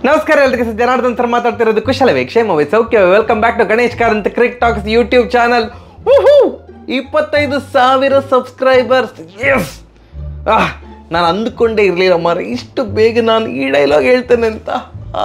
ನಮಸ್ಕಾರ ಎಲ್ರಿಗೂ sir Janardhan sir ಮಾತಾಡ್ತಿರೋದು ಕುಶಲವೇ ಕ್ಷೇಮವೇ ಸೌಖ್ಯವೇ welcome back to Ganesh Karanth cric talks YouTube channel ಇಪ್ಪತ್ತೈದು ಸಾವಿರ ಸಬ್ಸ್ಕ್ರೈಬರ್ಸ್ ಎಸ್ ನಾನು ಅಂದ್ಕೊಂಡೇ ಇರಲಿಲ್ಲ ಮಾರ ಇಷ್ಟು ಬೇಗ ನಾನು ಈ ಡೈಲಾಗ್ ಹೇಳ್ತೇನೆ ಅಂತ ಆ,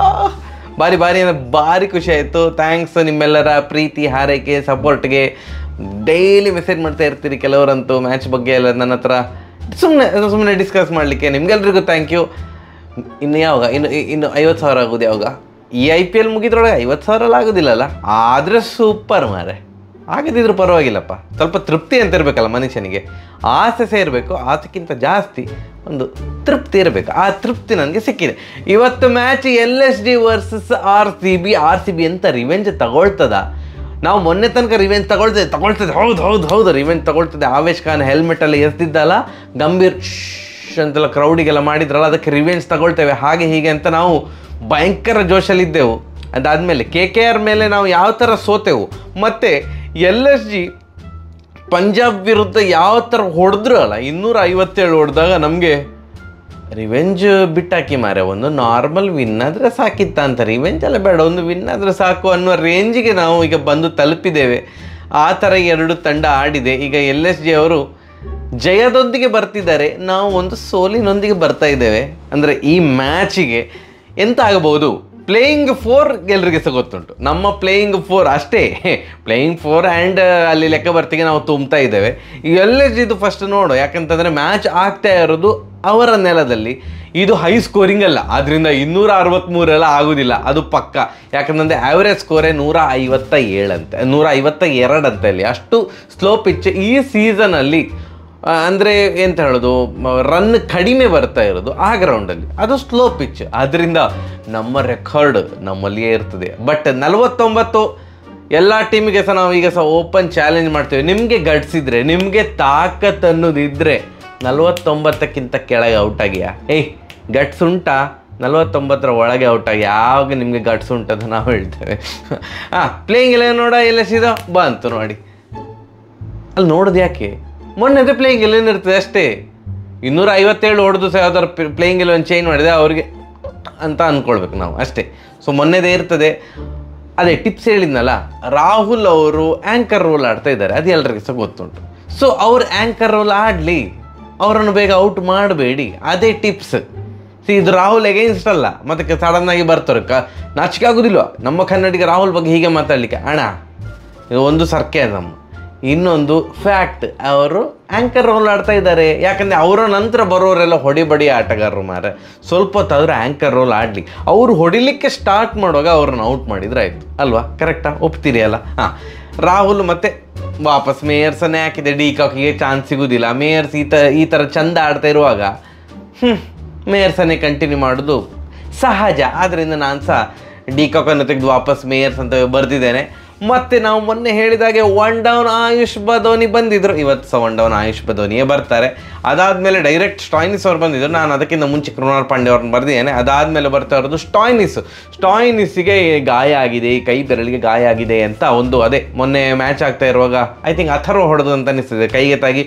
ಬಾರಿ ಬಾರಿ ಅಂದ್ರೆ ಭಾರಿ ಖುಷಿ ಆಯಿತು ಥ್ಯಾಂಕ್ಸ್ ನಿಮ್ಮೆಲ್ಲರ ಪ್ರೀತಿ ಹಾರೈಕೆ ಸಪೋರ್ಟ್ಗೆ ಡೈಲಿ ಮೆಸೇಜ್ ಮಾಡ್ತಾ ಇರ್ತೀರಿ ಕೆಲವರಂತೂ ಮ್ಯಾಚ್ ಬಗ್ಗೆ ಎಲ್ಲ ನನ್ನ ಹತ್ರ ಸುಮ್ಮನೆ ಸುಮ್ಮನೆ ಡಿಸ್ಕಸ್ ಮಾಡಲಿಕ್ಕೆ ನಿಮ್ಗೆಲ್ರಿಗೂ ಥ್ಯಾಂಕ್ ಯು ಇನ್ನು ಯಾವಾಗ ಇನ್ನು ಇನ್ನು ಐವತ್ತು ಸಾವಿರ ಆಗೋದು ಯಾವಾಗ ಈ ಐ ಪಿ ಎಲ್ ಮುಗಿದ್ರೊಳಗೆ ಐವತ್ತು ಸಾವಿರ ಎಲ್ಲ ಆಗೋದಿಲ್ಲಲ್ಲ ಆದರೆ ಸೂಪರ್ ಮಾರೆ ಆಗದಿದ್ರು ಪರವಾಗಿಲ್ಲಪ್ಪ ಸ್ವಲ್ಪ ತೃಪ್ತಿ ಅಂತ ಇರಬೇಕಲ್ಲ ಮನುಷ್ಯನಿಗೆ ಆಸೆ ಸಹ ಇರಬೇಕು ಆಸೆಕ್ಕಿಂತ ಜಾಸ್ತಿ ಒಂದು ತೃಪ್ತಿ ಇರಬೇಕು ಆ ತೃಪ್ತಿ ನನಗೆ ಸಿಕ್ಕಿದೆ ಇವತ್ತು match L S D versus R C B R C B ಅಂತ ರಿವೆಂಜ್ ತಗೊಳ್ತದ ನಾವು ಮೊನ್ನೆ ತನಕ ರಿವೆಂಜ್ ತಗೊಳ್ತದೆ ತಗೊಳ್ತದೆ ಹೌದು ಹೌದು ಹೌದು ರಿವೆಂಜ್ ತಗೊಳ್ತದೆ ಆವೇಶ್ ಖಾನ್ ಹೆಲ್ಮೆಟ್ ಎಲ್ಲ ಎಸ್ದಿದ್ದಲ್ಲ ಗಂಭೀರ್ ಶ್ ಅಂತೆಲ್ಲ ಕ್ರೌಡಿಗೆಲ್ಲ ಮಾಡಿದ್ರಲ್ಲ ಅದಕ್ಕೆ ರಿವೆಂಜ್ ತಗೊಳ್ತೇವೆ ಹಾಗೆ ಹೀಗೆ ಅಂತ ನಾವು ಭಯಂಕರ ಜೋಶಲ್ಲಿದ್ದೆವು ಅದಾದಮೇಲೆ ಕೆ ಕೆ ಆರ್ ಮೇಲೆ ನಾವು ಯಾವ ಥರ ಸೋತೆವು ಮತ್ತು ಎಲ್ ಎಸ್ ಜಿ ಪಂಜಾಬ್ ವಿರುದ್ಧ ಯಾವ ಥರ ಹೊಡೆದ್ರು ಅಲ್ಲ ಇನ್ನೂರ ಐವತ್ತೇಳು ಹೊಡೆದಾಗ ನಮಗೆ ರಿವೆಂಜ್ ಬಿಟ್ಟಾಕಿ ಮಾರೆ ಒಂದು ನಾರ್ಮಲ್ ವಿನ್ ಆದರೆ ಸಾಕಿತ್ತ ಅಂತ ರಿವೆಂಜ್ ಎಲ್ಲ ಬೇಡ ಒಂದು ವಿನ್ ಆದರೆ ಸಾಕು ಅನ್ನೋ ರೇಂಜಿಗೆ ನಾವು ಈಗ ಬಂದು ತಲುಪಿದ್ದೇವೆ ಆ ಥರ ಎರಡು ತಂಡ ಆಡಿದೆ ಈಗ ಎಲ್ ಎಸ್ ಜಿ ಅವರು ಜಯದೊಂದಿಗೆ ಬರ್ತಿದ್ದಾರೆ ನಾವು ಒಂದು ಸೋಲಿನೊಂದಿಗೆ ಬರ್ತಾ ಇದ್ದೇವೆ ಅಂದರೆ ಈ ಮ್ಯಾಚಿಗೆ ಎಂತ ಆಗಬಹುದು ಪ್ಲೇಯಿಂಗ್ ಫೋರ್ ಎಲ್ರಿಗೆ ಸಹ ಗೊತ್ತುಂಟು ನಮ್ಮ ಪ್ಲೇಯಿಂಗ್ ಫೋರ್ ಅಷ್ಟೇ ಪ್ಲೇಯಿಂಗ್ ಫೋರ್ ಆ್ಯಂಡ್ ಅಲ್ಲಿ ಲೆಕ್ಕ ಬರ್ತಿಗೆ ನಾವು ತುಂಬ್ತಾ ಇದ್ದೇವೆ ಎಲ್ ಎಸ್ ಇದು ಫಸ್ಟ್ ನೋಡು ಯಾಕಂತಂದರೆ ಮ್ಯಾಚ್ ಆಗ್ತಾ ಇರೋದು ಅವರ ನೆಲದಲ್ಲಿ ಇದು ಹೈ ಸ್ಕೋರಿಂಗ್ ಅಲ್ಲ ಅದರಿಂದ ಇನ್ನೂರ ಅರವತ್ತ್ಮೂರೆಲ್ಲ ಆಗೋದಿಲ್ಲ ಅದು ಪಕ್ಕ ಯಾಕಂತಂದರೆ ಆ್ಯಾವ್ರೇಜ್ ಸ್ಕೋರೇ ನೂರ ಐವತ್ತ ಏಳಂತೆ ನೂರ ಐವತ್ತ ಎರಡಂತೆ ಅಲ್ಲಿ ಅಷ್ಟು ಸ್ಲೋ ಪಿಚ್ ಈ ಸೀಸನಲ್ಲಿ ಅಂದರೆ ಎಂತ ಹೇಳೋದು ರನ್ ಕಡಿಮೆ ಬರ್ತಾ ಇರೋದು ಆ ಗ್ರೌಂಡಲ್ಲಿ ಅದು ಸ್ಲೋ ಪಿಚ್ ಅದರಿಂದ ನಮ್ಮ ರೆಕಾರ್ಡ್ ನಮ್ಮಲ್ಲಿಯೇ ಇರ್ತದೆ ಬಟ್ ನಲವತ್ತೊಂಬತ್ತು ಎಲ್ಲ ಟೀಮಿಗೆ ಸಹ ನಾವು ಈಗ ಸಹ ಓಪನ್ ಚಾಲೆಂಜ್ ಮಾಡ್ತೇವೆ ನಿಮಗೆ ಗಡ್ಸಿದ್ರೆ ನಿಮಗೆ ತಾಕತ್ ಅನ್ನೋದಿದ್ರೆ ನಲವತ್ತೊಂಬತ್ತಕ್ಕಿಂತ ಕೆಳಗೆ ಔಟ್ ಆಗಿಯಾ ಏಯ್ ಗಟ್ಸ್ ಉಂಟಾ ನಲವತ್ತೊಂಬತ್ತರ ಒಳಗೆ ಔಟ್ ಆಗಿ ಯಾವಾಗ ನಿಮಗೆ ಗಟ್ಸ್ ಉಂಟಂತ ನಾವು ಹೇಳ್ತೇವೆ ಹಾಂ ಪ್ಲೇಯಿಂಗ್ ಎಲ್ಲ ನೋಡ ಎಲ್ಲ ಸೀದಾ ಬಂತು ನೋಡಿ ಅಲ್ಲಿ ನೋಡೋದು ಯಾಕೆ ಮೊನ್ನೆ ಪ್ಲೇಯಿಂಗ್ ಎಲೆನ್ ಇರ್ತದೆ ಅಷ್ಟೇ ಇನ್ನೂರ ಐವತ್ತೇಳು ಹೊಡೆದು ಸಹ ಯಾವ್ದಾರು ಪ್ಲೇಯಿಂಗ್ ಎಲೆವನ್ ಚೇಂಜ್ ಮಾಡಿದೆ ಅವ್ರಿಗೆ ಅಂತ ಅಂದ್ಕೊಳ್ಬೇಕು ನಾವು ಅಷ್ಟೇ ಸೊ ಮೊನ್ನೆದೇ ಇರ್ತದೆ ಅದೇ ಟಿಪ್ಸ್ ಹೇಳಿದ್ನಲ್ಲ ರಾಹುಲ್ ಅವರು ಆ್ಯಂಕರ್ ರೋಲ್ ಆಡ್ತಾ ಇದ್ದಾರೆ ಅದು ಎಲ್ರಿಗೂ ಸಹ ಗೊತ್ತುಂಟು ಸೊ ಅವ್ರು ಆ್ಯಂಕರ್ ರೋಲ್ ಆಡಲಿ ಅವರನ್ನು ಬೇಗ ಔಟ್ ಮಾಡಬೇಡಿ ಅದೇ ಟಿಪ್ಸ್ ಸಿ ಇದು ರಾಹುಲ್ ಎಗೇನ್ಸ್ಟ್ ಅಲ್ಲ ಮತ್ತೆ ಸಡನ್ ಆಗಿ ಬರ್ತಾರೆ ಕ ನಾಚಿಕೆ ಆಗೋದಿಲ್ವ ನಮ್ಮ ಕನ್ನಡಿಗ ರಾಹುಲ್ ಬಗ್ಗೆ ಹೀಗೆ ಮಾತಾಡಲಿಕ್ಕೆ ಅಣ್ಣ ಇದು ಒಂದು ಸರ್ಕ್ಯಾಸಮ್ ಇನ್ನೊಂದು ಫ್ಯಾಕ್ಟ್ ಅವರು ಆ್ಯಂಕರ್ ರೋಲ್ ಆಡ್ತಾ ಇದ್ದಾರೆ ಯಾಕಂದರೆ ಅವರ ನಂತರ ಬರೋರೆಲ್ಲ ಹೊಡಿಬಡಿ ಆಟಗಾರರು ಮಾರೆ ಸ್ವಲ್ಪ ಹೊತ್ತಾದರೂ ಆ್ಯಂಕರ್ ರೋಲ್ ಆಡಲಿ ಅವರು ಹೊಡಿಲಿಕ್ಕೆ ಸ್ಟಾರ್ಟ್ ಮಾಡುವಾಗ ಅವ್ರನ್ನ ಔಟ್ ಮಾಡಿದ್ರೆ ಆಯಿತು ಅಲ್ವಾ ಕರೆಕ್ಟಾ ಒಪ್ತೀರಿ ಅಲ್ಲ ಹಾಂ ರಾಹುಲ್ ಮತ್ತೆ ವಾಪಸ್ ಮೇಯರ್ಸನ್ನೇ ಹಾಕಿದೆ ಡಿ ಕಾಕಿಗೆ ಚಾನ್ಸ್ ಸಿಗೋದಿಲ್ಲ ಮೇಯರ್ಸ್ ಈ ತ ಈ ಥರ ಚಂದ ಆಡ್ತಾ ಇರುವಾಗ ಹ್ಞೂ ಮೇಯರ್ಸನ್ನೇ ಕಂಟಿನ್ಯೂ ಮಾಡೋದು ಸಹಜ ಆದ್ದರಿಂದ ನಾನು ಸಹ ಡಿ ಕಾಕನ್ನು ತೆಗೆದು ವಾಪಸ್ ಮೇಯರ್ಸ್ ಅಂತ ಬರೆದಿದ್ದೇನೆ ಮತ್ತೆ ನಾವು ಮೊನ್ನೆ ಹೇಳಿದಾಗೆ ಒನ್ ಡೌನ್ ಆಯುಷ್ ಬದೋನಿ ಬಂದಿದ್ರು ಇವತ್ತು ಸಹ ಒನ್ ಡೌನ್ ಆಯುಷ್ ಬದೋನಿಯೇ ಬರ್ತಾರೆ ಅದಾದಮೇಲೆ ಡೈರೆಕ್ಟ್ ಸ್ಟಾಯ್ನಿಸ್ ಅವ್ರು ಬಂದಿದ್ರು ನಾನು ಅದಕ್ಕಿಂತ ಮುಂಚೆ ಕೃಣಾಲ್ ಪಾಂಡೆ ಅವ್ರನ್ನ ಬರೆದಿದ್ದೇನೆ ಅದಾದಮೇಲೆ ಬರ್ತಾ ಇರೋದು ಸ್ಟಾಯ್ನಿಸ್ ಸ್ಟಾಯ್ನಿಸ್ಸಿಗೆ ಗಾಯ ಆಗಿದೆ ಈ ಕೈ ಬೆರಳಿಗೆ ಗಾಯ ಆಗಿದೆ ಅಂತ ಒಂದು ಅದೇ ಮೊನ್ನೆ ಮ್ಯಾಚ್ ಆಗ್ತಾ ಇರುವಾಗ ಐ ಥಿಂಕ್ ಅಥರ್ವ ಹೊಡೆದು ಅಂತ ಅನಿಸ್ತದೆ ಕೈಗೆ ತಾಗಿ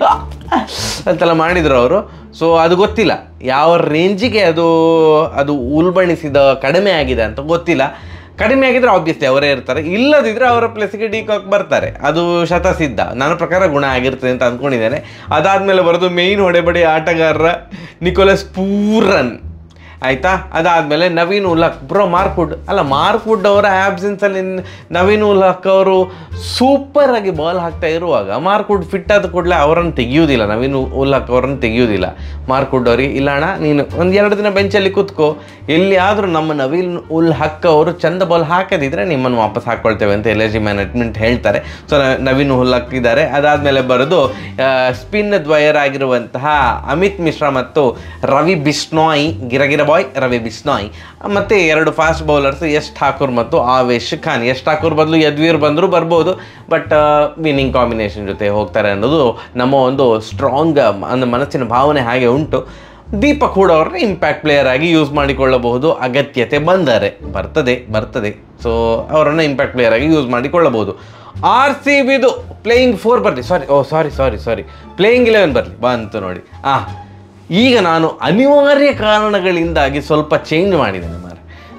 ಅಂತೆಲ್ಲ ಮಾಡಿದ್ರು ಅವರು ಸೊ ಅದು ಗೊತ್ತಿಲ್ಲ ಯಾವ ರೇಂಜಿಗೆ ಅದು ಅದು ಉಲ್ಬಣಿಸಿದ ಕಡಿಮೆ ಆಗಿದೆ ಅಂತ ಗೊತ್ತಿಲ್ಲ ಕಡಿಮೆ ಆಗಿದ್ರೆ ಆಬ್ವಿಯಸ್ಲಿ ಅವರೇ ಇರ್ತಾರೆ ಇಲ್ಲದಿದ್ರೆ ಅವರ ಪ್ಲೇಸಿಗೆ ಡಿ ಕಾಕ್ ಬರ್ತಾರೆ ಅದು ಶತಸಿದ್ಧ ನನ್ನ ಪ್ರಕಾರ ಗುಣ ಆಗಿರ್ತದೆ ಅಂತ ಅಂದ್ಕೊಂಡಿದ್ದೇನೆ ಅದಾದಮೇಲೆ ಬರೋದು ಮೇಯ್ನ್ ಹೊಡೆಬಡಿ ಆಟಗಾರರ ನಿಕೋಲಸ್ ಪೂರನ್ ಆಯಿತಾ ಅದಾದಮೇಲೆ ನವೀನ್ ಉಲ್ ಹಕ್ ಬ್ರೋ ಮಾರ್ಕ್ವುಡ್ ಅಲ್ಲ ಮಾರ್ಕ್ವುಡ್ ಅವರ ಆ್ಯಬ್ಸೆನ್ಸಲ್ಲಿ ನವೀನ್ ಉಲ್ ಹಕ್ ಅವರು ಸೂಪರ್ ಆಗಿ ಬಾಲ್ ಹಾಕ್ತಾ ಇರುವಾಗ ಮಾರ್ಕ್ವುಡ್ ಫಿಟ್ ಆದ ಕೂಡಲೇ ಅವರನ್ನು ತೆಗಿಯೋದಿಲ್ಲ ನವೀನ್ ಉಲ್ ಹಕ್ ಅವರನ್ನು ತೆಗಿಯೋದಿಲ್ಲ ಮಾರ್ಕ್ವುಡ್ ಅವರಿಗೆ ಇಲ್ಲ ಅಣ್ಣ ನೀನು ಒಂದು ಎರಡು ದಿನ ಬೆಂಚಲ್ಲಿ ಕೂತ್ಕೋ ಎಲ್ಲಿಯಾದರೂ ನಮ್ಮ ನವೀನ್ ಉಲ್ ಹಕ್ ಅವರು ಚಂದ ಬಾಲ್ ಹಾಕದಿದ್ರೆ ನಿಮ್ಮನ್ನು ವಾಪಸ್ ಹಾಕ್ಕೊಳ್ತೇವೆ ಅಂತ ಎಲ್ ಎಸ್ ಜಿ ಮ್ಯಾನೇಜ್ಮೆಂಟ್ ಹೇಳ್ತಾರೆ ಸೊ ನವೀನ್ ಉಲ್ ಹಕ್ ಇದ್ದಾರೆ ಅದಾದಮೇಲೆ ಬರೋದು ಸ್ಪಿನ್ ದ್ವಯರಾಗಿರುವಂತಹ ಅಮಿತ್ ಮಿಶ್ರಾ ಮತ್ತು ರವಿ ಬಿಷ್ಣಾಯ್ ಗಿರಗಿರ ಬಾಯ್ ರವಿ ಬಿಷ್ಣಾಯ್ ಮತ್ತು ಎರಡು ಫಾಸ್ಟ್ ಬೌಲರ್ಸ್ ಯಶ್ ಠಾಕೂರ್ ಮತ್ತು ಆವೇಶ್ ಖಾನ್ ಯಶ್ ಠಾಕೂರ್ ಬದಲು ಯದ್ವೀರ್ ಬಂದರೂ ಬರ್ಬೋದು ಬಟ್ ವಿನ್ನಿಂಗ್ ಕಾಂಬಿನೇಷನ್ ಜೊತೆ ಹೋಗ್ತಾರೆ ಅನ್ನೋದು ನಮ್ಮ ಒಂದು ಸ್ಟ್ರಾಂಗ್ ಅಂದರೆ ಮನಸ್ಸಿನ ಭಾವನೆ ಹಾಗೆ ಉಂಟು ದೀಪಕ್ ಹೂಡ್ ಅವ್ರನ್ನ ಇಂಪ್ಯಾಕ್ಟ್ ಪ್ಲೇಯರ್ ಆಗಿ ಯೂಸ್ ಮಾಡಿಕೊಳ್ಳಬಹುದು ಅಗತ್ಯತೆ ಬಂದರೆ ಬರ್ತದೆ ಬರ್ತದೆ ಸೊ ಅವರನ್ನು ಇಂಪ್ಯಾಕ್ಟ್ ಪ್ಲೇಯರ್ ಆಗಿ ಯೂಸ್ ಮಾಡಿಕೊಳ್ಳಬಹುದು ಆರ್ ಸಿ ಬಿದು ಪ್ಲೇಯಿಂಗ್ ಫೋರ್ ಬರಲಿ ಸಾರಿ ಓ ಸಾರಿ ಸಾರಿ ಸಾರಿ ಪ್ಲೇಯಿಂಗ್ ಇಲೆವೆನ್ ಬರಲಿ ಬಂತು ನೋಡಿ ಆ ಈಗ ನಾನು ಅನಿವಾರ್ಯ ಕಾರಣಗಳಿಂದಾಗಿ ಸ್ವಲ್ಪ ಚೇಂಜ್ ಮಾಡಿದ್ದೇನೆ ಮಾರೆ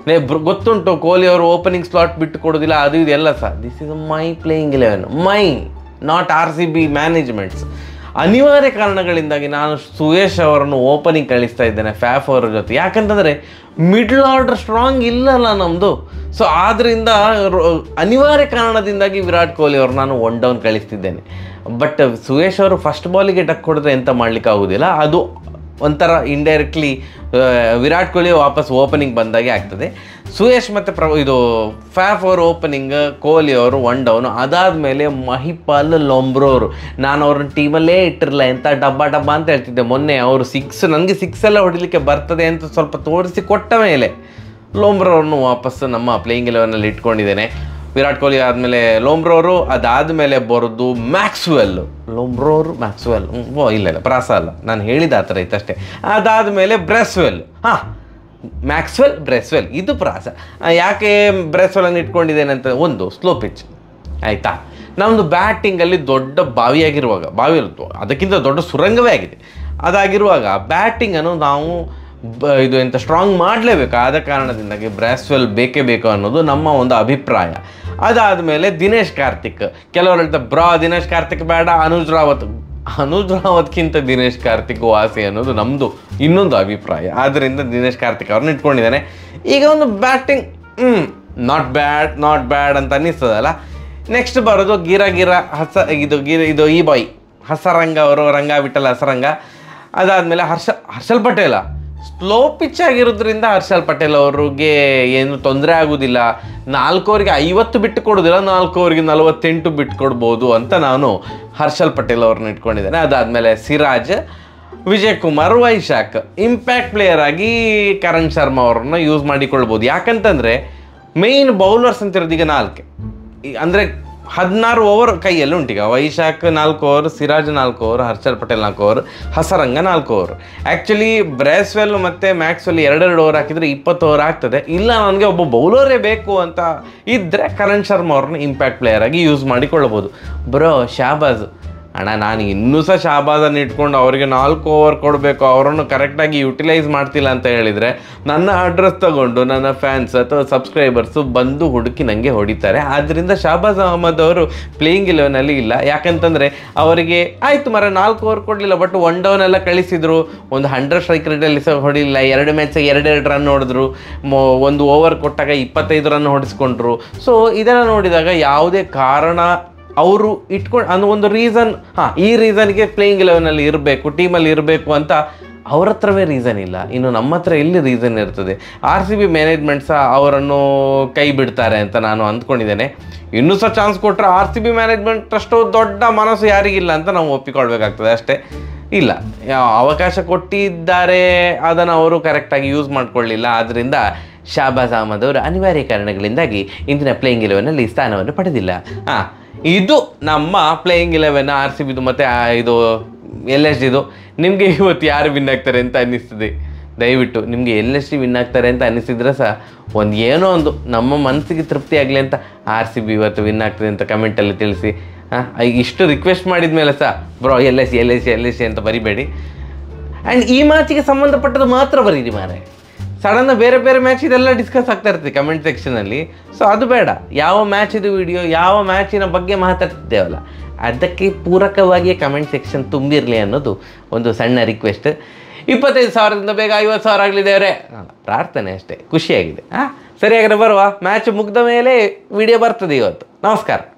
ನೇ ಬ್ರ- ಗೊತ್ತುಂಟು ಕೊಹ್ಲಿ ಅವರು ಓಪನಿಂಗ್ ಸ್ಲಾಟ್ ಬಿಟ್ಟು ಕೊಡೋದಿಲ್ಲ ಅದು ಇದು ಎಲ್ಲ ಸಹ this is my playing eleven my not R C B management's ಅನಿವಾರ್ಯ ಕಾರಣಗಳಿಂದಾಗಿ ನಾನು ಸುಯೇಶ್ ಅವರನ್ನು ಓಪನಿಂಗ್ ಕಳಿಸ್ತಾ ಇದ್ದೇನೆ ಫ್ಯಾಫ್ ಅವರ ಜೊತೆ ಯಾಕಂತಂದರೆ ಮಿಡ್ಲ್ ಆರ್ಡರ್ ಸ್ಟ್ರಾಂಗ್ ಇಲ್ಲಲ್ಲ ನಮ್ಮದು ಸೊ ಆದ್ದರಿಂದ ರೋ- ಅನಿವಾರ್ಯ ಕಾರಣದಿಂದಾಗಿ ವಿರಾಟ್ ಕೊಹ್ಲಿ ಅವರು ನಾನು ಒನ್ ಡೌನ್ ಕಳಿಸ್ತಿದ್ದೇನೆ ಬಟ್ ಸುಯೇಶ್ ಅವರು ಫಸ್ಟ್ ಬಾಲಿಗೆ ಡಕ್ ಹೊಡೆದ್ರೆ ಎಂತ ಮಾಡ್ಲಿಕ್ಕೆ ಆಗೋದಿಲ್ಲ ಅದು ಒಂಥರ ಇಂಡೈರೆಕ್ಟ್ಲಿ ವಿರಾಟ್ ಕೊಹ್ಲಿ ವಾಪಸ್ ಓಪನಿಂಗ್ ಬಂದಾಗೆ ಆಗ್ತದೆ ಸುಯೇಶ್ ಮತ್ತು ಪ್ರ ಇದು ಫ್ಯಾಫ್ ಅವರು ಓಪನಿಂಗ್ ಕೊಹ್ಲಿ ಅವರು ಒನ್ ಡೌನು ಅದಾದಮೇಲೆ ಮಹಿಪಾಲ್ ಲೊಂಬ್ರೋರು ನಾನು ಅವ್ರನ್ನ ಟೀಮಲ್ಲೇ ಇಟ್ಟಿರಲ್ಲ ಎಂಥ ಡಬ್ಬ ಡಬ್ಬ ಅಂತ ಹೇಳ್ತಿದ್ದೆ ಮೊನ್ನೆ ಅವರು ಸಿಕ್ಸ್ ನನಗೆ ಸಿಕ್ಸ್ ಎಲ್ಲ ಹೊಡಿಲಿಕ್ಕೆ ಬರ್ತದೆ ಅಂತ ಸ್ವಲ್ಪ ತೋರಿಸಿ ಕೊಟ್ಟ ಮೇಲೆ ಲೋಂಬ್ರೋರ್ನು ವಾಪಸ್ ನಮ್ಮ ಪ್ಲೇಯಿಂಗ್ ಎಲೆವನಲ್ಲಿ ಇಟ್ಕೊಂಡಿದ್ದೇನೆ ವಿರಾಟ್ ಕೊಹ್ಲಿ ಆದಮೇಲೆ ಲೋಂಬ್ರೋರು ಅದಾದಮೇಲೆ ಬರೋದು ಮ್ಯಾಕ್ಸ್ವೆಲ್ ಲೋಂಬ್ರೋರು ಮ್ಯಾಕ್ಸ್ವೆಲ್ ಹ್ಮ್, ಓ ಇಲ್ಲ ಇಲ್ಲ ಪ್ರಾಸ ಅಲ್ಲ ನಾನು ಹೇಳಿದ ಆ ಥರ ಇತ್ತಷ್ಟೇ ಅದಾದಮೇಲೆ ಬ್ರೆಸ್ವೆಲ್ ಹಾಂ ಮ್ಯಾಕ್ಸ್ವೆಲ್ ಬ್ರೆಸ್ವೆಲ್ ಇದು ಪ್ರಾಸ ಆ, ಯಾಕೆ ಬ್ರೆಸ್ವೆಲನ್ನು ಇಟ್ಕೊಂಡಿದ್ದೇನೆ ಅಂತ ಒಂದು ಸ್ಲೋ ಪಿಚ್ ಆಯಿತಾ ನಮ್ಮದು ಬ್ಯಾಟಿಂಗಲ್ಲಿ ದೊಡ್ಡ ಬಾವಿಯಾಗಿರುವಾಗ ಬಾವಿ ಅಲ್ಲ, ಅದಕ್ಕಿಂತ ದೊಡ್ಡ ಸುರಂಗವೇ ಆಗಿದೆ ಅದಾಗಿರುವಾಗ ಬ್ಯಾಟಿಂಗನ್ನು ನಾವು ಬ ಇದು ಎಂತ ಸ್ಟ್ರಾಂಗ್ ಮಾಡಲೇಬೇಕು ಆದ ಕಾರಣದಿಂದಾಗಿ ಬ್ರಾಸ್ವೆಲ್ ಬೇಕೇ ಬೇಕು ಅನ್ನೋದು ನಮ್ಮ ಒಂದು ಅಭಿಪ್ರಾಯ ಅದಾದಮೇಲೆ ದಿನೇಶ್ ಕಾರ್ತಿಕ್ ಕೆಲವರು ಹೇಳ್ತಾರೆ ಬ್ರಾ ದಿನೇಶ್ ಕಾರ್ತಿಕ್ ಬೇಡ ಅನುಜ್ ರಾವತ್ ಅನುಜ್ ರಾವತ್ಗಿಂತ ದಿನೇಶ್ ಕಾರ್ತಿಕ್ ವಾಸಿ ಅನ್ನೋದು ನಮ್ಮದು ಇನ್ನೊಂದು ಅಭಿಪ್ರಾಯ ಆದ್ದರಿಂದ ದಿನೇಶ್ ಕಾರ್ತಿಕ್ ಅವ್ರನ್ನ ಇಟ್ಕೊಂಡಿದ್ದಾನೆ ಈಗ ಒಂದು ಬ್ಯಾಟಿಂಗ್ ಹ್ಞೂ ನಾಟ್ ಬ್ಯಾಡ್ ನಾಟ್ ಬ್ಯಾಡ್ ಅಂತ ಅನ್ನಿಸ್ತದಲ್ಲ ನೆಕ್ಸ್ಟ್ ಬರೋದು ಗಿರ ಗಿರ ಹಸ ಇದು ಗಿರ ಇದು ಈ ಬಾಯ್ ಹಸರಂಗ ಅವರು ರಂಗ ವಿಠಲ ಹಸರಂಗ ಅದಾದಮೇಲೆ ಹರ್ಷ ಹರ್ಷಲ್ ಪಟೇಲ ಸ್ಲೋ ಪಿಚ್ ಆಗಿರೋದ್ರಿಂದ ಹರ್ಷಲ್ ಪಟೇಲ್ ಅವ್ರಿಗೆ ಏನು ತೊಂದರೆ ಆಗೋದಿಲ್ಲ ನಾಲ್ಕು ಓವರಿಗೆ ಐವತ್ತು ಬಿಟ್ಟು ಕೊಡೋದಿಲ್ಲ ನಾಲ್ಕು ಓವರಿಗೆ ನಲವತ್ತೆಂಟು ಬಿಟ್ಟು ಕೊಡ್ಬೋದು ಅಂತ ನಾನು ಹರ್ಷಲ್ ಪಟೇಲ್ ಅವ್ರನ್ನ ಇಟ್ಕೊಂಡಿದ್ದೇನೆ ಅದಾದಮೇಲೆ ಸಿರಾಜ್ ವಿಜಯ್ ಕುಮಾರ್ ವೈಶಾಖ್ ಇಂಪ್ಯಾಕ್ಟ್ ಪ್ಲೇಯರ್ ಆಗಿ ಕರಣ್ ಶರ್ಮಾ ಅವ್ರನ್ನ ಯೂಸ್ ಮಾಡಿಕೊಳ್ಬೋದು ಯಾಕಂತಂದರೆ ಮೇಯ್ನ್ ಬೌಲರ್ಸ್ ಅಂತಿರೋದು ಈಗ ನಾಲ್ಕೆ ಈ- ಅಂದ್ರೆ ಹದಿನಾರು ಓವರ್ ಕೈಯಲ್ಲಿ ಉಂಟೀಗ ವೈಶಾಖ್ ನಾಲ್ಕು ಓವರ್ ಸಿರಾಜ್ ನಾಲ್ಕು ಓವರ್ ಹರ್ಷಲ್ ಪಟೇಲ್ ನಾಲ್ಕು ಓವರ್ ಹಸರಂಗ ನಾಲ್ಕು ಓವರ್ ಆ್ಯಕ್ಚುಲಿ ಬ್ರೇಸ್ವೆಲ್ ಮತ್ತು ಮ್ಯಾಕ್ಸ್ವೆಲ್ ಎರಡೆರಡು ಓವರ್ ಹಾಕಿದರೆ ಇಪ್ಪತ್ತು ಓವರ್ ಆಗ್ತದೆ ಇಲ್ಲ ನನಗೆ ಒಬ್ಬ ಬೌಲರೇ ಬೇಕು ಅಂತ ಇದ್ದರೆ ಕರಣ್ ಶರ್ಮಾ ಅವ್ರನ್ನ ಇಂಪ್ಯಾಕ್ಟ್ ಪ್ಲೇಯರ್ ಆಗಿ ಯೂಸ್ ಮಾಡಿಕೊಳ್ಳಬಹುದು ಬ್ರೋ ಶಾಬಾಜ್ ಅಣ್ಣ ನಾನು ಇನ್ನೂ ಸಹ ಶಾಬಾದನ್ನು ಇಟ್ಕೊಂಡು ಅವರಿಗೆ ನಾಲ್ಕು ಓವರ್ ಕೊಡಬೇಕು ಅವರನ್ನು ಕರೆಕ್ಟಾಗಿ ಯುಟಿಲೈಸ್ ಮಾಡ್ತಿಲ್ಲ ಅಂತ ಹೇಳಿದರೆ ನನ್ನ ಅಡ್ರೆಸ್ ತಗೊಂಡು ನನ್ನ ಫ್ಯಾನ್ಸ್ ಅಥವಾ ಸಬ್ಸ್ಕ್ರೈಬರ್ಸು ಬಂದು ಹುಡುಕಿ ನನಗೆ ಹೊಡಿತಾರೆ ಆದ್ದರಿಂದ ಶಾಬಾಜ್ ಅಹಮದ್ ಅವರು ಪ್ಲೇಯಿಂಗ್ ಇಲೆವನಲ್ಲಿ ಇಲ್ಲ ಯಾಕಂತಂದರೆ ಅವರಿಗೆ ಆಯಿತು ಮರ ನಾಲ್ಕು ಓವರ್ ಕೊಡಲಿಲ್ಲ ಬಟ್ ಒನ್ ಡೌನ್ ಎಲ್ಲ ಕಳಿಸಿದ್ರು ಒಂದು ಹಂಡ್ರೆಡ್ ಸ್ಟ್ರೈಕ್ ರೇಟಲ್ಲಿ ಸಹ ಹೊಡಿಲಿಲ್ಲ ಎರಡು ಮ್ಯಾಚಿಗೆ ಎರಡೆರಡು ರನ್ ಹೊಡೆದ್ರು ಮೊ ಒಂದು ಓವರ್ ಕೊಟ್ಟಾಗ ಇಪ್ಪತ್ತೈದು ರನ್ ಹೊಡಿಸ್ಕೊಂಡ್ರು ಸೊ ಇದನ್ನು ನೋಡಿದಾಗ ಯಾವುದೇ ಕಾರಣ ಅವರು ಇಟ್ಕೊಂಡು ಅನ್ನೋ ಒಂದು ರೀಸನ್ ಹಾಂ ಈ ರೀಸನ್ಗೆ ಪ್ಲೇಯಿಂಗ್ ಇಲೆವೆನಲ್ಲಿ ಇರಬೇಕು ಟೀಮಲ್ಲಿ ಇರಬೇಕು ಅಂತ ಅವ್ರ ಹತ್ರವೇ ರೀಸನ್ ಇಲ್ಲ ಇನ್ನು ನಮ್ಮ ಹತ್ರ ಎಲ್ಲಿ ರೀಸನ್ ಇರ್ತದೆ ಆರ್ ಸಿ ಬಿ ಮ್ಯಾನೇಜ್ಮೆಂಟ್ ಸಹ ಅವರನ್ನು ಕೈ ಬಿಡ್ತಾರೆ ಅಂತ ನಾನು ಅಂದ್ಕೊಂಡಿದ್ದೇನೆ ಇನ್ನೂ ಸಹ ಚಾನ್ಸ್ ಕೊಟ್ಟರೆ ಆರ್ ಸಿ ಬಿ ಮ್ಯಾನೇಜ್ಮೆಂಟ್ ಅಷ್ಟು ದೊಡ್ಡ ಮನಸ್ಸು ಯಾರಿಗಿಲ್ಲ ಅಂತ ನಾವು ಒಪ್ಪಿಕೊಳ್ಬೇಕಾಗ್ತದೆ ಅಷ್ಟೇ ಇಲ್ಲ ಯಾವ ಅವಕಾಶ ಕೊಟ್ಟಿದ್ದಾರೆ ಅದನ್ನು ಅವರು ಕರೆಕ್ಟಾಗಿ ಯೂಸ್ ಮಾಡ್ಕೊಳ್ಳಿಲ್ಲ ಆದ್ದರಿಂದ ಶಾಬಾಜ್ ಅಹಮದ್ ಅವರು ಅನಿವಾರ್ಯ ಕಾರಣಗಳಿಂದಾಗಿ ಇಂದಿನ ಪ್ಲೇಯಿಂಗ್ ಇಲೆವೆನಲ್ಲಿ ಸ್ಥಾನವನ್ನು ಪಡೆದಿಲ್ಲ ಹಾಂ ಇದು ನಮ್ಮ ಪ್ಲೇಯಿಂಗ್ ಇಲೆವೆನ್ ಆರ್ ಸಿ ಬಿದು ಮತ್ತು ಇದು ಎಲ್ ಎಸ್ ಡಿದು ನಿಮಗೆ ಇವತ್ತು ಯಾರು ವಿನ್ ಆಗ್ತಾರೆ ಅಂತ ಅನ್ನಿಸ್ತದೆ ದಯವಿಟ್ಟು ನಿಮಗೆ ಎಲ್ ಎಸ್ ಡಿ ವಿನ್ ಆಗ್ತಾರೆ ಅಂತ ಅನ್ನಿಸಿದ್ರೆ ಸಹ ಒಂದು ಏನೋ ಒಂದು ನಮ್ಮ ಮನಸ್ಸಿಗೆ ತೃಪ್ತಿ ಆಗಲಿ ಅಂತ ಆರ್ ಸಿ ಬಿ ಇವತ್ತು ವಿನ್ ಆಗ್ತದೆ ಅಂತ ಕಮೆಂಟಲ್ಲಿ ತಿಳಿಸಿ ಹಾಂ ಈಗ ಇಷ್ಟು ರಿಕ್ವೆಸ್ಟ್ ಮಾಡಿದ ಮೇಲೆ ಸಹ bro L S C L S C L S C ಅಂತ ಬರಿಬೇಡಿ ಆ್ಯಂಡ್ ಈ ಮ್ಯಾಚಿಗೆ ಸಂಬಂಧಪಟ್ಟದ್ದು ಮಾತ್ರ ಬರೀರಿ ಮಾರೆ ಸಡನ್ನ ಬೇರೆ ಬೇರೆ ಮ್ಯಾಚ್ ಇದೆಲ್ಲ ಡಿಸ್ಕಸ್ ಆಗ್ತಾ ಇರ್ತದೆ ಕಮೆಂಟ್ ಸೆಕ್ಷನಲ್ಲಿ ಸೊ ಅದು ಬೇಡ ಯಾವ ಮ್ಯಾಚ್ ಇದು ವಿಡಿಯೋ ಯಾವ ಮ್ಯಾಚಿನ ಬಗ್ಗೆ ಮಾತಾಡ್ತಿದ್ದೇವಲ್ಲ ಅದಕ್ಕೆ ಪೂರಕವಾಗಿ ಕಮೆಂಟ್ ಸೆಕ್ಷನ್ ತುಂಬಿರಲಿ ಅನ್ನೋದು ಒಂದು ಸಣ್ಣ ರಿಕ್ವೆಸ್ಟ್ ಇಪ್ಪತ್ತೈದು ಸಾವಿರದಿಂದ ಬೇಗ ಐವತ್ತು ಸಾವಿರ ಆಗಲಿ ದೇವರೇ ಪ್ರಾರ್ಥನೆ ಅಷ್ಟೇ ಖುಷಿಯಾಗಿದೆ ಹಾಂ ಸರಿಯಾಗಿರೋ ಬರುವ ಮ್ಯಾಚ್ ಮುಗ್ದ ಮೇಲೆ ವಿಡಿಯೋ ಬರ್ತದೆ ಇವತ್ತು ನಮಸ್ಕಾರ